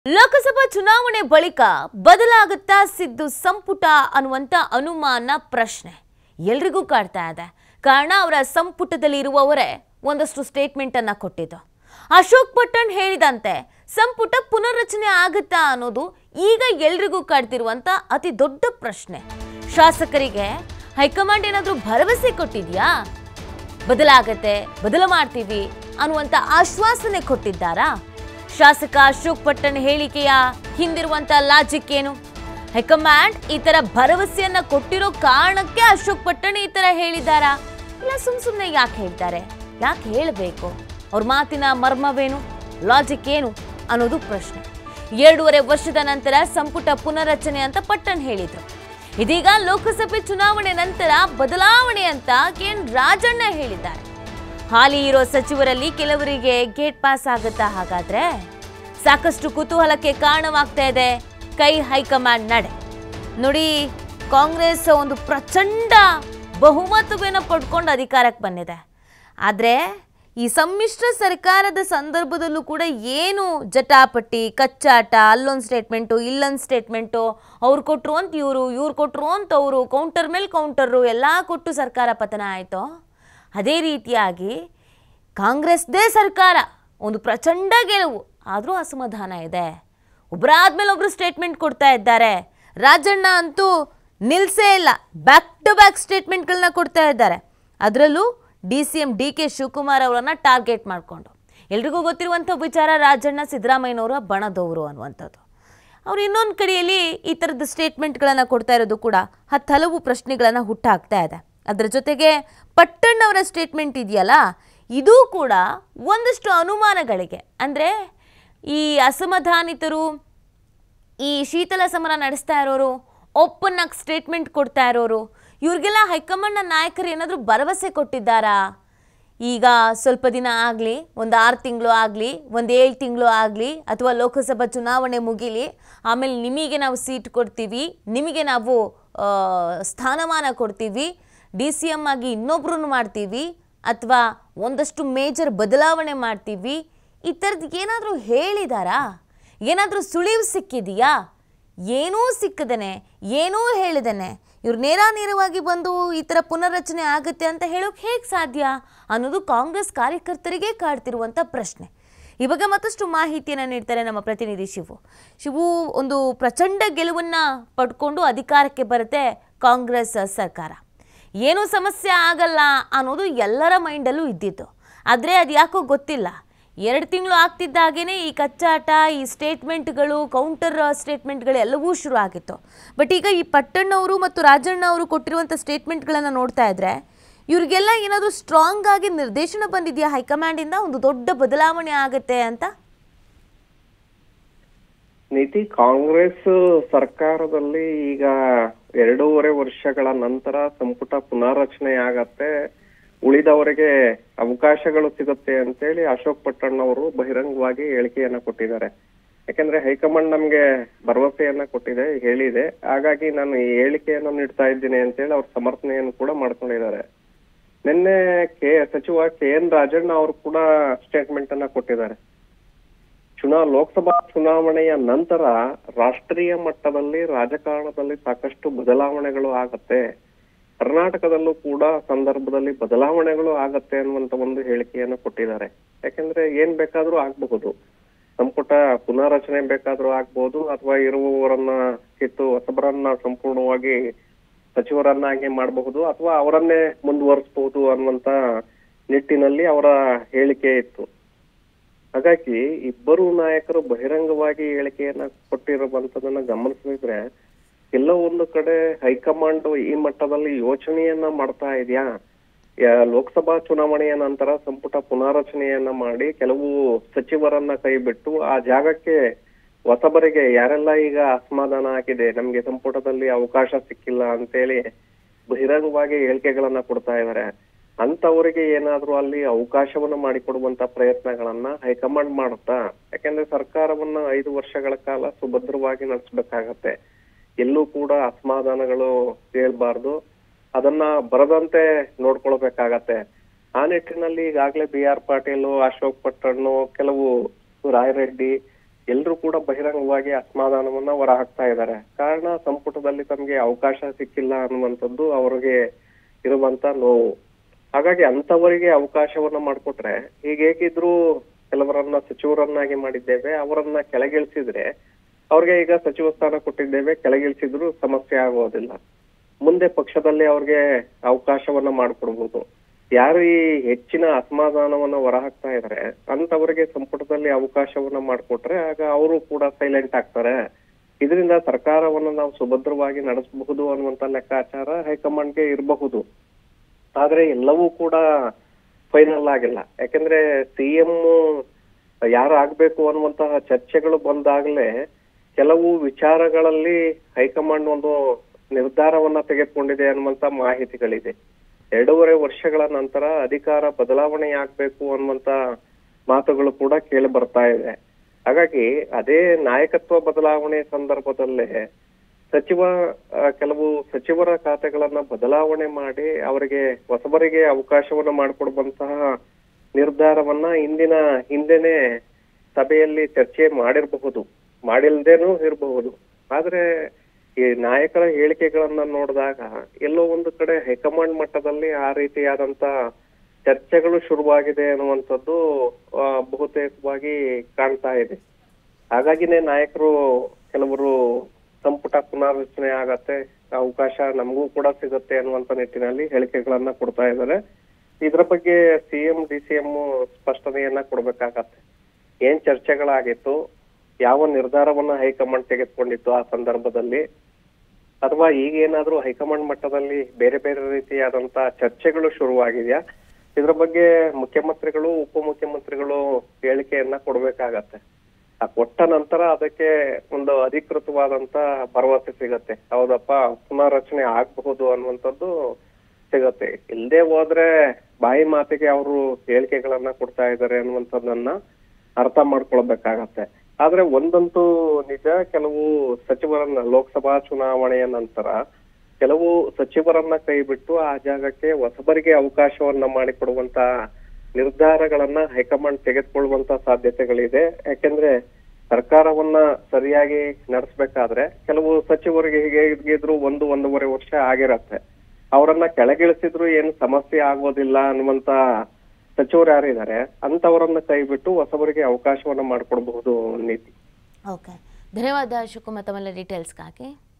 ಲೋಕಸಭಾ ಚುನಾವಣೆ ಬಳಿಕ ಬದಲಾಗುತ್ತಾ ಸಿದ್ದು ಸಂಪುಟ ಅನ್ನುವಂಥ ಅನುಮಾನ ಪ್ರಶ್ನೆ ಎಲ್ರಿಗೂ ಕಾಡ್ತಾ ಇದೆ ಕಾರಣ ಅವರ ಸಂಪುಟದಲ್ಲಿ ಇರುವವರೇ ಒಂದಷ್ಟು ಸ್ಟೇಟ್ಮೆಂಟ್ ಅನ್ನ ಕೊಟ್ಟಿದ್ದು ಅಶೋಕ್ ಪಟ್ಟಣ್ ಹೇಳಿದಂತೆ ಸಂಪುಟ ಪುನರ್ರಚನೆ ಆಗುತ್ತಾ ಅನ್ನೋದು ಈಗ ಎಲ್ರಿಗೂ ಕಾಡ್ತಿರುವಂತ ಅತಿ ದೊಡ್ಡ ಪ್ರಶ್ನೆ ಶಾಸಕರಿಗೆ ಹೈಕಮಾಂಡ್ ಏನಾದರೂ ಭರವಸೆ ಕೊಟ್ಟಿದ್ಯಾ ಬದಲಾಗತ್ತೆ ಬದಲು ಮಾಡ್ತೀವಿ ಅನ್ನುವಂಥ ಆಶ್ವಾಸನೆ ಕೊಟ್ಟಿದ್ದಾರಾ ಶಾಸಕ ಅಶೋಕ್ ಪಟ್ಟಣ್ ಹೇಳಿಕೆಯ ಹಿಂದಿರುವಂತ ಲಾಜಿಕ್ ಏನು ಹೈಕಮಾಂಡ್ ಈ ತರ ಭರವಸೆಯನ್ನ ಕೊಟ್ಟಿರೋ ಕಾರಣಕ್ಕೆ ಅಶೋಕ್ ಪಟ್ಟಣ್ ಈ ತರ ಹೇಳಿದಾರಾ ಇಲ್ಲ ಸುಮ್ ಸುಮ್ನೆ ಯಾಕೆ ಹೇಳ್ತಾರೆ ಯಾಕೆ ಹೇಳಬೇಕು ಅವ್ರ ಮಾತಿನ ಮರ್ಮವೇನು ಲಾಜಿಕ್ ಏನು ಅನ್ನೋದು ಪ್ರಶ್ನೆ ಎರಡೂವರೆ ವರ್ಷದ ನಂತರ ಸಂಪುಟ ಪುನರ್ರಚನೆ ಅಂತ ಪಟ್ಟಣ್ ಹೇಳಿದ್ರು ಇದೀಗ ಲೋಕಸಭೆ ಚುನಾವಣೆ ನಂತರ ಬದಲಾವಣೆ ಅಂತ ಕೆಎನ್ ರಾಜಣ್ಣ ಹೇಳಿದ್ದಾರೆ ಹಾಲಿ ಇರೋ ಸಚಿವರಲ್ಲಿ ಕೆಲವರಿಗೆ ಗೇಟ್ ಪಾಸ್ ಆಗುತ್ತಾ ಹಾಗಾದ್ರೆ ಸಾಕಷ್ಟು ಕುತೂಹಲಕ್ಕೆ ಕಾರಣವಾಗ್ತಾ ಇದೆ ಕೈ ಹೈಕಮಾಂಡ್ ನಡೆ ನೋಡಿ ಕಾಂಗ್ರೆಸ್ ಒಂದು ಪ್ರಚಂಡ ಬಹುಮತವನ್ನು ಪಡ್ಕೊಂಡು ಅಧಿಕಾರಕ್ಕೆ ಬಂದಿದೆ ಆದರೆ ಈ ಸಮ್ಮಿಶ್ರ ಸರ್ಕಾರದ ಸಂದರ್ಭದಲ್ಲೂ ಕೂಡ ಏನು ಜಟಾಪಟಿ ಕಚ್ಚಾಟ ಅಲ್ಲೊಂದು ಸ್ಟೇಟ್ಮೆಂಟು ಇಲ್ಲೊಂದು ಸ್ಟೇಟ್ಮೆಂಟು ಅವ್ರು ಕೊಟ್ಟರು ಅಂತ ಇವರು ಇವ್ರು ಕೊಟ್ಟರು ಅಂತ ಅವರು ಕೌಂಟರ್ ಮೇಲೆ ಕೌಂಟರು ಎಲ್ಲ ಕೊಟ್ಟು ಸರ್ಕಾರ ಪತನ ಆಯಿತು ಅದೇ ರೀತಿಯಾಗಿ ಕಾಂಗ್ರೆಸ್ದೇ ಸರ್ಕಾರ ಒಂದು ಪ್ರಚಂಡ ಗೆಲುವು ಆದರೂ ಅಸಮಾಧಾನ ಇದೆ ಒಬ್ಬರಾದ್ಮೇಲೆ ಒಬ್ರು ಸ್ಟೇಟ್ಮೆಂಟ್ ಕೊಡ್ತಾ ಇದ್ದಾರೆ ರಾಜಣ್ಣ ಅಂತೂ ನಿಲ್ಸೇ ಇಲ್ಲ ಬ್ಯಾಕ್ ಟು ಬ್ಯಾಕ್ ಸ್ಟೇಟ್ಮೆಂಟ್ಗಳನ್ನ ಕೊಡ್ತಾ ಇದ್ದಾರೆ ಅದರಲ್ಲೂ D C M D K Shivakumar ಅವರನ್ನ ಟಾರ್ಗೆಟ್ ಮಾಡಿಕೊಂಡು ಎಲ್ರಿಗೂ ಗೊತ್ತಿರುವಂಥ ವಿಚಾರ ರಾಜಣ್ಣ ಸಿದ್ದರಾಮಯ್ಯನವರ ಬಣದವರು ಅನ್ನುವಂಥದ್ದು ಅವ್ರು ಇನ್ನೊಂದು ಕಡೆಯಲ್ಲಿ ಈ ಥರದ ಸ್ಟೇಟ್ಮೆಂಟ್ಗಳನ್ನು ಕೊಡ್ತಾ ಇರೋದು ಕೂಡ ಹತ್ತು ಹಲವು ಪ್ರಶ್ನೆಗಳನ್ನು ಹುಟ್ಟಾಕ್ತಾ ಇದೆ ಅದರ ಜೊತೆಗೆ ಪಟ್ಟಣ್ಣವರ ಸ್ಟೇಟ್ಮೆಂಟ್ ಇದೆಯಲ್ಲ ಇದೂ ಕೂಡ ಒಂದಷ್ಟು ಅನುಮಾನಗಳಿಗೆ ಅಂದರೆ ಈ ಅಸಮಾಧಾನಿತರು ಈ ಶೀತಲ ಸಮರ ನಡೆಸ್ತಾ ಇರೋರು ಓಪನ್ ಆಗಿ ಸ್ಟೇಟ್ಮೆಂಟ್ ಕೊಡ್ತಾ ಇರೋರು ಇವ್ರಿಗೆಲ್ಲ ಹೈಕಮಾಂಡ್ನ ನಾಯಕರು ಏನಾದರೂ ಭರವಸೆ ಕೊಟ್ಟಿದ್ದಾರಾ ಈಗ ಸ್ವಲ್ಪ ದಿನ ಆಗಲಿ ಒಂದು ಆರು ತಿಂಗಳು ಆಗಲಿ ಒಂದು ಏಳು ತಿಂಗಳು ಆಗಲಿ ಅಥವಾ ಲೋಕಸಭಾ ಚುನಾವಣೆ ಮುಗೀಲಿ ಆಮೇಲೆ ನಿಮಗೆ ನಾವು ಸೀಟ್ ಕೊಡ್ತೀವಿ ನಿಮಗೆ ನಾವು ಆ, ಸ್ಥಾನಮಾನ ಕೊಡ್ತೀವಿ ಡಿ ಸಿ ಎಮ್ ಆಗಿ ಇನ್ನೊಬ್ರನ್ನ ಮಾಡ್ತೀವಿ ಅಥವಾ ಒಂದಷ್ಟು ಮೇಜರ್ ಬದಲಾವಣೆ ಮಾಡ್ತೀವಿ ಈ ಥರದ್ದು ಏನಾದರೂ ಹೇಳಿದಾರಾ ಏನಾದರೂ ಸುಳಿವು ಸಿಕ್ಕಿದೆಯಾ ಏನೂ ಸಿಕ್ಕದೇನೆ ಏನೂ ಹೇಳಿದೇನೆ ಇವ್ರು ನೇರ ನೇರವಾಗಿ ಬಂದು ಈ ಥರ ಪುನರ್ರಚನೆ ಆಗುತ್ತೆ ಅಂತ ಹೇಳೋಕೆ ಹೇಗೆ ಸಾಧ್ಯ ಅನ್ನೋದು ಕಾಂಗ್ರೆಸ್ ಕಾರ್ಯಕರ್ತರಿಗೆ ಕಾಡ್ತಿರುವಂಥ ಪ್ರಶ್ನೆ ಈ ಬಗ್ಗೆ ಮತ್ತಷ್ಟು ಮಾಹಿತಿಯನ್ನು ನೀಡ್ತಾರೆ ನಮ್ಮ ಪ್ರತಿನಿಧಿ ಶಿವು ಶಿವು ಒಂದು ಪ್ರಚಂಡ ಗೆಲುವನ್ನು ಪಡ್ಕೊಂಡು ಅಧಿಕಾರಕ್ಕೆ ಬರುತ್ತೆ ಕಾಂಗ್ರೆಸ್ ಸರ್ಕಾರ ಏನೂ ಸಮಸ್ಯೆ ಆಗಲ್ಲ ಅನ್ನೋದು ಎಲ್ಲರ ಮೈಂಡಲ್ಲೂ ಇದ್ದಿತ್ತು ಆದರೆ ಅದು ಯಾಕೋ ಗೊತ್ತಿಲ್ಲ ಎರಡು ತಿಂಗಳು ಆಗ್ತಿದ್ದಾಗೇನೆ ಈ ಕಚ್ಚಾಟ ಈ ಸ್ಟೇಟ್ಮೆಂಟ್ಗಳು ಕೌಂಟರ್ ಸ್ಟೇಟ್ಮೆಂಟ್ಗಳು ಎಲ್ಲವೂ ಶುರು ಆಗಿತ್ತು ಬಟ್ ಈಗ ಈ ಪಟ್ಟಣ್ಣವರು ಮತ್ತು ರಾಜಣ್ಣ ಅವರು ಕೊಟ್ಟಿರುವಂಥ ಸ್ಟೇಟ್ಮೆಂಟ್ಗಳನ್ನು ನೋಡ್ತಾ ಇದ್ರೆ ಇವ್ರಿಗೆಲ್ಲ ಏನಾದರೂ ಸ್ಟ್ರಾಂಗ್ ಆಗಿ ನಿರ್ದೇಶನ ಬಂದಿದೆಯಾ ಹೈಕಮಾಂಡಿಂದ ಒಂದು ದೊಡ್ಡ ಬದಲಾವಣೆ ಆಗುತ್ತೆ ಅಂತ ನೀತಿ ಕಾಂಗ್ರೆಸ್ ಸರ್ಕಾರದಲ್ಲಿ ಈಗ ಎರಡೂವರೆ ವರ್ಷಗಳ ನಂತರ ಸಂಪುಟ ಪುನಾರಚನೆ ಆಗತ್ತೆ ಉಳಿದವರಿಗೆ ಅವಕಾಶಗಳು ಸಿಗುತ್ತೆ ಅಂತೇಳಿ ಅಶೋಕ್ ಪಟ್ಟಣ್ ಅವರು ಬಹಿರಂಗವಾಗಿ ಹೇಳಿಕೆಯನ್ನ ಕೊಟ್ಟಿದ್ದಾರೆ ಯಾಕಂದ್ರೆ ಹೈಕಮಾಂಡ್ ನಮ್ಗೆ ಭರವಸೆಯನ್ನ ಕೊಟ್ಟಿದೆ ಹೇಳಿದೆ ಹಾಗಾಗಿ ನಾನು ಈ ಹೇಳಿಕೆಯನ್ನು ನೀಡ್ತಾ ಇದ್ದೀನಿ ಅಂತೇಳಿ ಅವ್ರ ಸಮರ್ಥನೆಯನ್ನು ಕೂಡ ಮಾಡ್ಕೊಂಡಿದ್ದಾರೆ ನಿನ್ನೆ ಕೆ ಸಚಿವ ಕೆ ಎನ್ ರಾಜಣ್ಣ ಅವರು ಕೂಡ ಸ್ಟೇಟ್ಮೆಂಟ್ ಅನ್ನ ಕೊಟ್ಟಿದ್ದಾರೆ ಚುನಾ ಲೋಕಸಭಾ ಚುನಾವಣೆಯ ನಂತರ ರಾಷ್ಟ್ರೀಯ ಮಟ್ಟದಲ್ಲಿ ರಾಜಕಾರಣದಲ್ಲಿ ಸಾಕಷ್ಟು ಬದಲಾವಣೆಗಳು ಆಗತ್ತೆ ಕರ್ನಾಟಕದಲ್ಲೂ ಕೂಡ ಸಂದರ್ಭದಲ್ಲಿ ಬದಲಾವಣೆಗಳು ಆಗತ್ತೆ ಅನ್ನುವಂತ ಒಂದು ಹೇಳಿಕೆಯನ್ನು ಕೊಟ್ಟಿದ್ದಾರೆ ಯಾಕಂದ್ರೆ ಏನ್ ಬೇಕಾದ್ರೂ ಆಗ್ಬಹುದು ಸಂಪುಟ ಪುನಾರಚನೆ ಬೇಕಾದ್ರೂ ಆಗ್ಬಹುದು ಅಥವಾ ಇರುವವರನ್ನ ಕಿತ್ತು ಹೊಸಬರನ್ನ ಸಂಪೂರ್ಣವಾಗಿ ಸಚಿವರನ್ನಾಗಿ ಮಾಡಬಹುದು ಅಥವಾ ಅವರನ್ನೇ ಮುಂದುವರಿಸಬಹುದು ಅನ್ನುವಂತ ನಿಟ್ಟಿನಲ್ಲಿ ಅವರ ಹೇಳಿಕೆ ಇತ್ತು ಹಾಗಾಗಿ ಇಬ್ಬರು ನಾಯಕರು ಬಹಿರಂಗವಾಗಿ ಹೇಳಿಕೆಯನ್ನ ಕೊಟ್ಟಿರುವಂತದನ್ನ ಗಮನಿಸಿದ್ರೆ ಎಲ್ಲೋ ಒಂದು ಕಡೆ ಹೈಕಮಾಂಡ್ ಈ ಮಟ್ಟದಲ್ಲಿ ಯೋಚನೆಯನ್ನ ಮಾಡ್ತಾ ಇದೆಯಾ ಯಾ- ಲೋಕಸಭಾ ಚುನಾವಣೆಯ ನಂತರ ಸಂಪುಟ ಪುನಾರಚನೆಯನ್ನ ಮಾಡಿ ಕೆಲವು ಸಚಿವರನ್ನ ಕೈ ಬಿಟ್ಟು ಆ ಜಾಗಕ್ಕೆ ಹೊಸಬರಿಗೆ ಯಾರೆಲ್ಲ ಈಗ ಅಸಮಾಧಾನ ಆಗಿದೆ ನಮ್ಗೆ ಸಂಪುಟದಲ್ಲಿ ಅವಕಾಶ ಸಿಕ್ಕಿಲ್ಲ ಅಂತೇಳಿ ಬಹಿರಂಗವಾಗಿ ಹೇಳಿಕೆಗಳನ್ನ ಕೊಡ್ತಾ ಇದ್ದಾರೆ ಅಂತವರಿಗೆ ಏನಾದ್ರೂ ಅಲ್ಲಿ ಅವಕಾಶವನ್ನ ಮಾಡಿಕೊಡುವಂತ ಪ್ರಯತ್ನಗಳನ್ನ ಹೈಕಮಾಂಡ್ ಮಾಡುತ್ತಾ ಯಾಕಂದ್ರೆ ಸರ್ಕಾರವನ್ನ ಐದು ವರ್ಷಗಳ ಕಾಲ ಸುಭದ್ರವಾಗಿ ನಡೆಸಬೇಕಾಗತ್ತೆ ಎಲ್ಲೂ ಕೂಡ ಅಸಮಾಧಾನಗಳು ಹೇಳ್ಬಾರ್ದು ಅದನ್ನ ಬರದಂತೆ ನೋಡ್ಕೊಳ್ಬೇಕಾಗತ್ತೆ ಆ ನಿಟ್ಟಿನಲ್ಲಿ ಈಗಾಗಲೇ ಬಿ ಆರ್ ಪಾಟೀಲ್ ಅಶೋಕ್ ಪಟ್ಟಣ್ಣು ಕೆಲವು ರಾಯರೆಡ್ಡಿ ಎಲ್ಲರೂ ಕೂಡ ಬಹಿರಂಗವಾಗಿ ಅಸಮಾಧಾನವನ್ನ ಹೊರಹಾಕ್ತಾ ಇದ್ದಾರೆ ಕಾರಣ ಸಂಪುಟದಲ್ಲಿ ತಮಗೆ ಅವಕಾಶ ಸಿಕ್ಕಿಲ್ಲ ಅನ್ನುವಂಥದ್ದು ಅವರಿಗೆ ಇರುವಂತ ನೋವು ಹಾಗಾಗಿ ಅಂತವರಿಗೆ ಅವಕಾಶವನ್ನ ಮಾಡಿಕೊಟ್ರೆ ಈಗ ಹೇಗಿದ್ರು ಕೆಲವರನ್ನ ಸಚಿವರನ್ನಾಗಿ ಮಾಡಿದ್ದೇವೆ ಅವರನ್ನ ಕೆಳಗಿಳಿಸಿದ್ರೆ ಅವ್ರಿಗೆ ಈಗ ಸಚಿವ ಸ್ಥಾನ ಕೊಟ್ಟಿದ್ದೇವೆ ಕೆಳಗಿಳಿಸಿದ್ರು ಸಮಸ್ಯೆ ಆಗೋದಿಲ್ಲ ಮುಂದೆ ಪಕ್ಷದಲ್ಲಿ ಅವ್ರಿಗೆ ಅವಕಾಶವನ್ನ ಮಾಡಿಕೊಡ್ಬೋದು ಯಾರು ಈ ಹೆಚ್ಚಿನ ಅಸಮಾಧಾನವನ್ನ ಹೊರಹಾಕ್ತಾ ಇದಾರೆ ಅಂತವರಿಗೆ ಸಂಪುಟದಲ್ಲಿ ಅವಕಾಶವನ್ನ ಮಾಡಿಕೊಟ್ರೆ ಆಗ ಅವರು ಕೂಡ ಸೈಲೆಂಟ್ ಆಗ್ತಾರೆ ಇದರಿಂದ ಸರ್ಕಾರವನ್ನ ನಾವು ಸುಭದ್ರವಾಗಿ ನಡೆಸಬಹುದು ಅನ್ನುವಂತ ಲೆಕ್ಕಾಚಾರ ಹೈಕಮಾಂಡ್ಗೆ ಇರಬಹುದು ಆದ್ರೆ ಎಲ್ಲವೂ ಕೂಡ ಫೈನಲ್ ಆಗಿಲ್ಲ ಯಾಕಂದ್ರೆ ಸಿಎಂ ಯಾರು ಆಗ್ಬೇಕು ಅನ್ನುವಂತಹ ಚರ್ಚೆಗಳು ಬಂದಾಗಲೇ ಕೆಲವು ವಿಚಾರಗಳಲ್ಲಿ ಹೈಕಮಾಂಡ್ ಒಂದು ನಿರ್ಧಾರವನ್ನ ತೆಗೆದುಕೊಂಡಿದೆ ಅನ್ನುವಂತ ಮಾಹಿತಿಗಳಿದೆ ಎರಡೂವರೆ ವರ್ಷಗಳ ನಂತರ ಅಧಿಕಾರ ಬದಲಾವಣೆ ಆಗ್ಬೇಕು ಅನ್ನುವಂತ ಮಾತುಗಳು ಕೂಡ ಕೇಳಿ ಬರ್ತಾ ಇದೆ ಹಾಗಾಗಿ ಅದೇ ನಾಯಕತ್ವ ಬದಲಾವಣೆ ಸಂದರ್ಭದಲ್ಲೇ ಸಚಿವ ಆ, ಕೆಲವು ಸಚಿವರ ಖಾತೆಗಳನ್ನ ಬದಲಾವಣೆ ಮಾಡಿ ಅವರಿಗೆ ಹೊಸಬರಿಗೆ ಅವಕಾಶವನ್ನ ಮಾಡಿಕೊಡುವಂತಹ ನಿರ್ಧಾರವನ್ನ ಇಂದಿನ ಹಿಂದೆನೆ ಸಭೆಯಲ್ಲಿ ಚರ್ಚೆ ಮಾಡಿರಬಹುದು ಮಾಡಿಲ್ದೇನೂ ಇರಬಹುದು ಆದ್ರೆ ಈ ನಾಯಕರ ಹೇಳಿಕೆಗಳನ್ನ ನೋಡಿದಾಗ ಎಲ್ಲೋ ಒಂದು ಕಡೆ ಹೈಕಮಾಂಡ್ ಮಟ್ಟದಲ್ಲಿ ಆ ರೀತಿಯಾದಂತ ಚರ್ಚೆಗಳು ಶುರುವಾಗಿದೆ ಅನ್ನುವಂಥದ್ದು ಆ, ಬಹುತೇಕವಾಗಿ ಕಾಣ್ತಾ ಇದೆ ಹಾಗಾಗಿನೇ ನಾಯಕರು ಕೆಲವರು ಸಂಪುಟ ಪುನರ್ರಚನೆ ಆಗತ್ತೆ ಅವಕಾಶ ನಮಗೂ ಕೂಡ ಸಿಗುತ್ತೆ ಅನ್ನುವಂತ ನಿಟ್ಟಿನಲ್ಲಿ ಹೇಳಿಕೆಗಳನ್ನ ಕೊಡ್ತಾ ಇದ್ದಾರೆ ಇದ್ರ ಬಗ್ಗೆ ಸಿಎಂ ಡಿ ಸಿಎಂ ಸ್ಪಷ್ಟನೆಯನ್ನ ಕೊಡ್ಬೇಕಾಗತ್ತೆ ಏನ್ ಚರ್ಚೆಗಳಾಗಿತ್ತು ಯಾವ ನಿರ್ಧಾರವನ್ನ ಹೈಕಮಾಂಡ್ ತೆಗೆದುಕೊಂಡಿತ್ತು ಆ ಸಂದರ್ಭದಲ್ಲಿ ಅಥವಾ ಈಗ ಏನಾದ್ರೂ ಹೈಕಮಾಂಡ್ ಮಟ್ಟದಲ್ಲಿ ಬೇರೆ ಬೇರೆ ರೀತಿಯಾದಂತ ಚರ್ಚೆಗಳು ಶುರುವಾಗಿದೆಯಾ ಇದ್ರ ಬಗ್ಗೆ ಮುಖ್ಯಮಂತ್ರಿಗಳು ಉಪಮುಖ್ಯಮಂತ್ರಿಗಳು ಹೇಳಿಕೆಯನ್ನ ಕೊಡ್ಬೇಕಾಗತ್ತೆ ಆ ಕೊಟ್ಟ ನಂತರ ಅದಕ್ಕೆ ಒಂದು ಅಧಿಕೃತವಾದಂತ ಭರವಸೆ ಸಿಗತ್ತೆ ಹೌದಪ್ಪ ಪುನರ್ರಚನೆ ಆಗಬಹುದು ಅನ್ನುವಂಥದ್ದು ಸಿಗತ್ತೆ ಇಲ್ಲದೆ ಹೋದ್ರೆ ಬಾಯಿ ಮಾತಿಗೆ ಅವರು ಹೇಳಿಕೆಗಳನ್ನ ಕೊಡ್ತಾ ಇದ್ದಾರೆ ಅನ್ನುವಂಥದ್ದನ್ನ ಅರ್ಥ ಮಾಡ್ಕೊಳ್ಬೇಕಾಗತ್ತೆ ಆದ್ರೆ ಒಂದಂತೂ ನಿಜ ಕೆಲವು ಸಚಿವರನ್ನ ಲೋಕಸಭಾ ಚುನಾವಣೆಯ ನಂತರ ಕೆಲವು ಸಚಿವರನ್ನ ಕೈ ಬಿಟ್ಟು ಆ ಜಾಗಕ್ಕೆ ಹೊಸಬರಿಗೆ ಅವಕಾಶವನ್ನ ಮಾಡಿಕೊಡುವಂತ ನಿರ್ಧಾರಗಳನ್ನ ಹೈಕಮಾಂಡ್ ತೆಗೆದುಕೊಳ್ಳುವಂತ ಸಾಧ್ಯತೆಗಳಿದೆ ಯಾಕೆಂದ್ರೆ ಸರ್ಕಾರವನ್ನ ಸರಿಯಾಗಿ ನಡೆಸಬೇಕಾದ್ರೆ ಕೆಲವು ಸಚಿವರಿಗೆ ಹೀಗೆ ಇದ್ರು ಒಂದು ಒಂದೂವರೆ ವರ್ಷ ಆಗಿರತ್ತೆ ಅವರನ್ನ ಕೆಳಗಿಳಿಸಿದ್ರು ಏನು ಸಮಸ್ಯೆ ಆಗೋದಿಲ್ಲ ಅನ್ನುವಂತ ಸಚಿವರು ಯಾರಿದ್ದಾರೆ ಅಂತವರನ್ನ ಕೈ ಬಿಟ್ಟು ಹೊಸಬರಿಗೆ ಅವಕಾಶವನ್ನ ಮಾಡಿಕೊಡ್ಬಹುದು ನೀತಿ ಓಕೆ ಧನ್ಯವಾದ ಶಿವಕುಮಾರ್ ತಮ್ಮೆಲ್ಲ ಡೀಟೇಲ್ಸ್ಗಾಗಿ